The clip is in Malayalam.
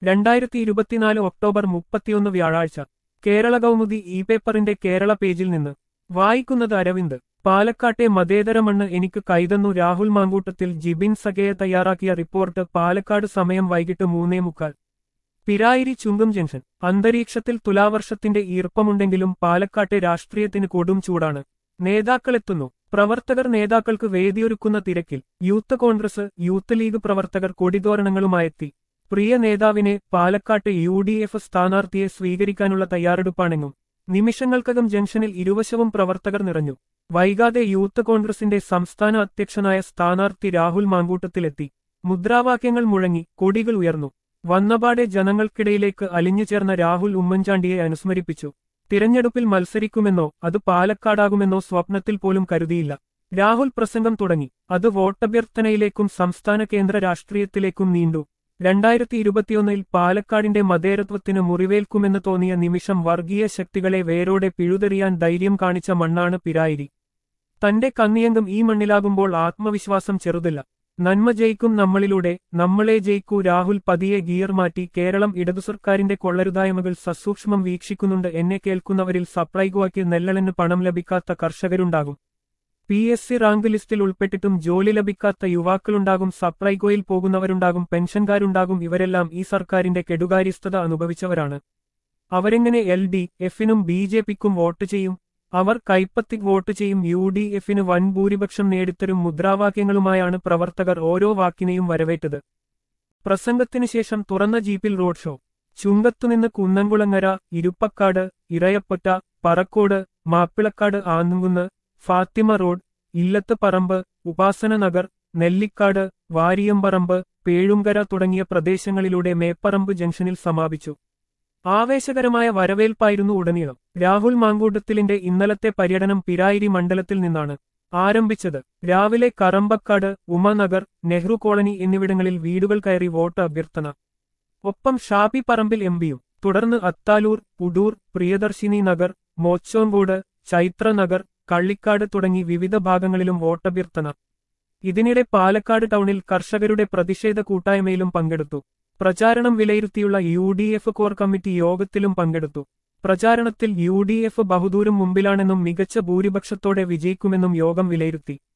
രണ്ടായിരത്തി ഇരുപത്തിനാല് ഒക്ടോബർ മുപ്പത്തിയൊന്ന് വ്യാഴാഴ്ച കേരള കൗമുദി ഇ പേപ്പറിന്റെ കേരള പേജിൽ നിന്ന് വായിക്കുന്നത് അരവിന്ദ് പാലക്കാട്ടെ മതേതര മണ്ണ് എനിക്ക് കൈതന്നു രാഹുൽ മാങ്കൂട്ടത്തിൽ ജിബിൻ സഗയെ തയ്യാറാക്കിയ റിപ്പോർട്ട് പാലക്കാട് സമയം വൈകിട്ട് മൂന്നേ മുക്കാൽ പിരായിരി ചുങ്കം ജംഗ്ഷൻ അന്തരീക്ഷത്തിൽ തുലാവർഷത്തിന്റെ ഈർപ്പമുണ്ടെങ്കിലും പാലക്കാട്ടെ രാഷ്ട്രീയത്തിന് കൊടും ചൂടാണ് നേതാക്കളെത്തുന്നു പ്രവർത്തകർ നേതാക്കൾക്ക് വേദിയൊരുക്കുന്ന തിരക്കിൽ യൂത്ത് കോൺഗ്രസ് യൂത്ത് ലീഗ് പ്രവർത്തകർ കൊടിതോരണങ്ങളുമായെത്തി പ്രിയ നേതാവിനെ പാലക്കാട്ട് യു ഡി എഫ് സ്ഥാനാർത്ഥിയെ സ്വീകരിക്കാനുള്ള തയ്യാറെടുപ്പാണെന്നും നിമിഷങ്ങൾക്കകം ജംഗ്ഷനിൽ ഇരുവശവും പ്രവർത്തകർ നിറഞ്ഞു വൈകാതെ യൂത്ത് കോൺഗ്രസിന്റെ സംസ്ഥാന അധ്യക്ഷനായ സ്ഥാനാർത്ഥി രാഹുൽ മാങ്കൂട്ടത്തിലെത്തി മുദ്രാവാക്യങ്ങൾ മുഴങ്ങി കൊടികൾ ഉയർന്നു വന്നപാടെ ജനങ്ങൾക്കിടയിലേക്ക് അലിഞ്ഞുചേർന്ന രാഹുൽ ഉമ്മൻചാണ്ടിയെ അനുസ്മരിപ്പിച്ചു തിരഞ്ഞെടുപ്പിൽ മത്സരിക്കുമെന്നോ അത് പാലക്കാടാകുമെന്നോ സ്വപ്നത്തിൽ പോലും കരുതിയില്ല രാഹുൽ പ്രസംഗം തുടങ്ങി അത് വോട്ടഭ്യർത്ഥനയിലേക്കും സംസ്ഥാന കേന്ദ്ര രാഷ്ട്രീയത്തിലേക്കും നീണ്ടു രണ്ടായിരത്തി ഇരുപത്തിയൊന്നിൽ പാലക്കാടിന്റെ മതേരത്വത്തിന് മുറിവേൽക്കുമെന്ന് തോന്നിയ നിമിഷം വർഗീയ ശക്തികളെ വേരോടെ പിഴുതെറിയാൻ ധൈര്യം കാണിച്ച മണ്ണാണ് പിരായിരി തന്റെ കന്നിയംഗം ഈ മണ്ണിലാകുമ്പോൾ ആത്മവിശ്വാസം ചെറുതില്ല നന്മ ജയിക്കും നമ്മളിലൂടെ നമ്മളെ ജയിക്കൂ രാഹുൽ പതിയെ ഗിയർ മാറ്റി കേരളം ഇടതു സർക്കാരിന്റെ കൊള്ളരുതായ്മകൾ സസൂക്ഷ്മം വീക്ഷിക്കുന്നുണ്ട് എന്നെ കേൾക്കുന്നവരിൽ സപ്ലൈകോയ്ക്ക് നെല്ലളിന് പണം ലഭിക്കാത്ത കർഷകരുണ്ടാകും പി എസ് സി റാങ്ക് ലിസ്റ്റിൽ ഉൾപ്പെട്ടിട്ടും ജോലി ലഭിക്കാത്ത യുവാക്കളുണ്ടാകും സപ്ലൈകോയിൽ പോകുന്നവരുണ്ടാകും പെൻഷൻകാരുണ്ടാകും ഇവരെല്ലാം ഈ സർക്കാരിന്റെ കെടുകാര്യസ്ഥത അനുഭവിച്ചവരാണ് അവരെങ്ങനെ എൽ ഡി എഫിനും ബി ജെ പിക്കും വോട്ട് ചെയ്യും അവർ കൈപ്പത്തി വോട്ട് ചെയ്യും യു ഡി എഫിന് വൻ ഭൂരിപക്ഷം നേടിത്തരും മുദ്രാവാക്യങ്ങളുമായാണ് പ്രവർത്തകർ ഓരോ വാക്കിനെയും വരവേറ്റത് പ്രസംഗത്തിനു ശേഷം തുറന്ന ജീപ്പിൽ റോഡ് ഷോ ചുങ്കത്തുനിന്ന് കുന്നംകുളങ്ങര ഇരുപ്പക്കാട് ഇറയപ്പൊറ്റ പറക്കോട് മാപ്പിളക്കാട് ആന്നുകുന്ന് ഫാത്തിമ റോഡ് ഇല്ലത്ത് പറമ്പ് ഉപാസന നഗർ നെല്ലിക്കാട് വാരിയമ്പറമ്പ് പേഴുങ്കര തുടങ്ങിയ പ്രദേശങ്ങളിലൂടെ മേപ്പറമ്പ് ജംഗ്ഷനിൽ സമാപിച്ചു ആവേശകരമായ വരവേൽപ്പായിരുന്നു ഉടനീളം രാഹുൽ മാങ്കൂട്ടത്തിലിന്റെ ഇന്നലത്തെ പര്യടനം പിരായിരി മണ്ഡലത്തിൽ നിന്നാണ് ആരംഭിച്ചത് രാവിലെ കറമ്പക്കാട് ഉമനഗർ നെഹ്റു കോളനി എന്നിവിടങ്ങളിൽ വീടുകൾ കയറി വോട്ട് അഭ്യർത്ഥന ഒപ്പം ഷാപ്പി പറമ്പിൽ എംപിയും തുടർന്ന് അത്താലൂർ പുടൂർ പ്രിയദർശിനി നഗർ മോച്ചോങ്കോട് ചൈത്ര നഗർ കള്ളിക്കാട് തുടങ്ങി വിവിധ ഭാഗങ്ങളിലും വോട്ടഭ്യർത്ഥന ഇതിനിടെ പാലക്കാട് ടൗണിൽ കർഷകരുടെ പ്രതിഷേധ കൂട്ടായ്മയിലും പങ്കെടുത്തു പ്രചാരണം വിലയിരുത്തിയുള്ള U D F core committee യോഗത്തിലും പങ്കെടുത്തു പ്രചാരണത്തിൽ യു ഡി എഫ് ബഹുദൂരം മുമ്പിലാണെന്നും മികച്ച ഭൂരിപക്ഷത്തോടെ വിജയിക്കുമെന്നും യോഗം വിലയിരുത്തി